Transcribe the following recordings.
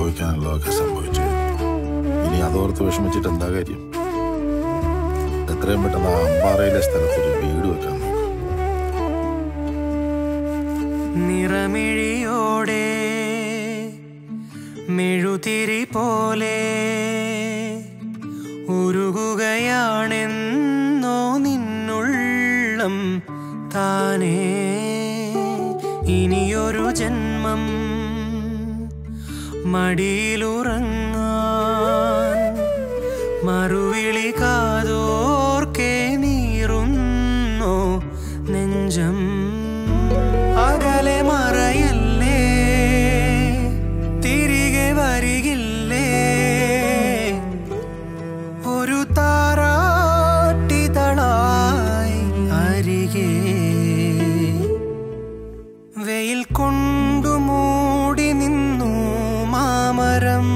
സംഭവിക്കാനുള്ളതൊക്കെ സംഭവിച്ചു ഇനി അതോർത്ത് വിഷമിച്ചിട്ട് എന്താ കാര്യം എത്രയും പെട്ടെന്ന് ആ അമ്പാറയിലെ സ്ഥലത്തൊരു വീട് വെക്കാൻ നോക്കാം നിറമിഴിയോടെ മെഴുതിരി പോലെ ഉരുകുകയാണെന്നോ നിന്നുള്ളം താനേ ഇനിയൊരു ജന്മം മടിയിലുറങ്ങാൻ മറുവിളി കാതോർക്കെ നീറുന്നു നെഞ്ചം അകലെ മറയല്ലേ തിരികെ വരികില്ലേ ഒരു താരാട്ടിതളായി അരികെ വെയിൽ കൊണ്ടു മൂടി നിന്നു മാമരം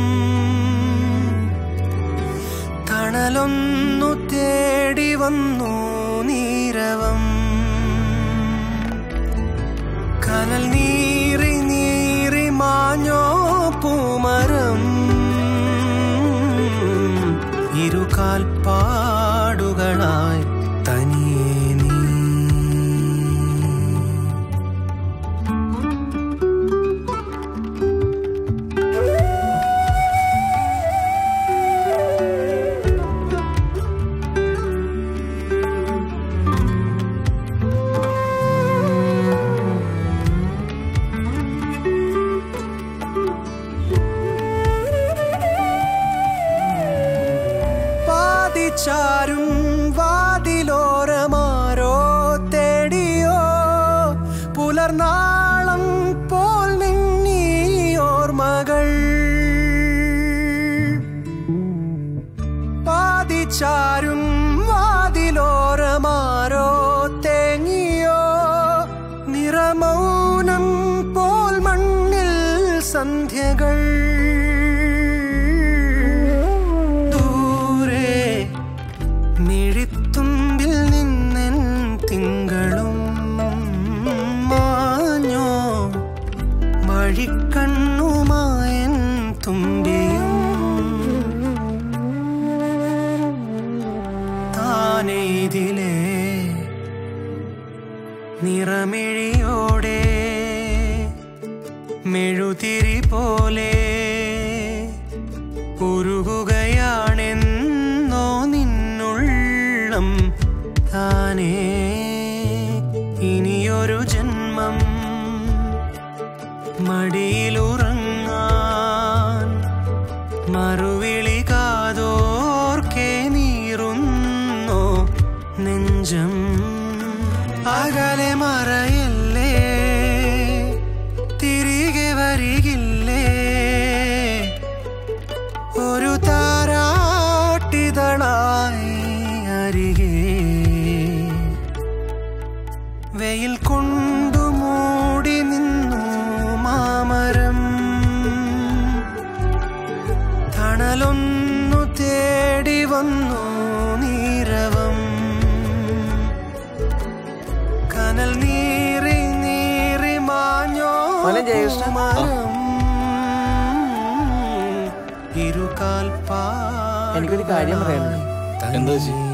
തണലൊന്നു തേടി വന്നു നീരവം കനൽ നീറി നീറി മാഞ്ഞോ പൂമരം ഇരുകാൽപ്പാടുകളായി തനിയേ നീ വാദിച്ചാരും വാതിലോരമാരോ തേടിയോ പുലർനാളം പോൽ നിന്നീയോർമകൾ വാദിച്ചാരും വാതിലോരമാരോ തേങ്ങിയോ നിറമൗനം പോൽ മണ്ണിൽ സന്ധ്യകൾ ദൂരെ മിഴിത്തുമ്പിൽ നിന്നൻ തിങ്കളും മാഞ്ഞോ വഴിക്കണ്ണുമായൻ തുമ്പിയും താനേ ഇതിലേ നിറമിഴിയോടെ മെഴുതിരി പോലെ ഉരുകുകയാണെന്നോ നിന്നുള്ളം താനേ ഇനിയൊരു ജന്മം മടിയിലുറങ്ങാൻ മറുവിളി കാതോർക്കെ നീറുന്നു നെഞ്ചം അകലെ മറയല്ലേ തിരികെ വരികില്ലേ ഒരു താരാട്ടിതളായി അരികെ വെയിൽ കൊണ്ടു മൂടി നിന്നു മാമരം തണലൊന്നു തേടി വന്നു നീരവം കനൽ നീറി നീറി മാഞ്ഞോ മോനെ ജയകൃഷ്ണ. മരം ഇരുകാൽപ്പാ എനിക്കൊരു കാര്യം പറയാനുണ്ട് എന്താ ചേച്ചി?